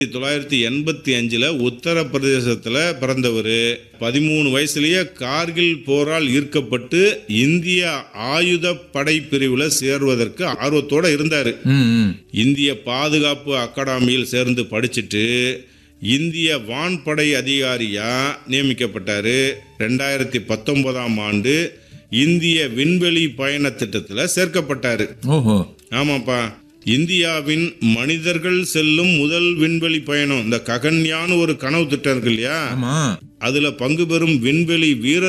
தொள்ளாயிரத்தி எண்பத்தி அஞ்சில் உத்தரப்பிரதேசத்தில் பிறந்தவர் பதிமூணு வயசுலயே கார்கில் போரால் ஈர்க்கப்பட்டு இந்திய ஆயுத படை பிரிவில் சேர்வதற்கு ஆர்வத்தோட இருந்தார் ம், ம். இந்திய பாதுகாப்பு அகாடமியில் சேர்ந்து படிச்சுட்டு இந்திய வான்படை அதிகாரியா நியமிக்கப்பட்டார் ரெண்டாயிரத்தி பத்தொன்பதாம் ஆண்டு இந்திய விண்வெளி பயண திட்டத்தில் சேர்க்கப்பட்டார் ஓஹோ ஆமாப்பா இந்தியாவின் மனிதர்கள் செல்லும் முதல் விண்வெளி பயணம் இந்த ககன்யான்னு ஒரு கனவு திட்டம் இருக்கு இல்லையா ஆமா அதுல பங்கு பெறும் விண்வெளி வீரர்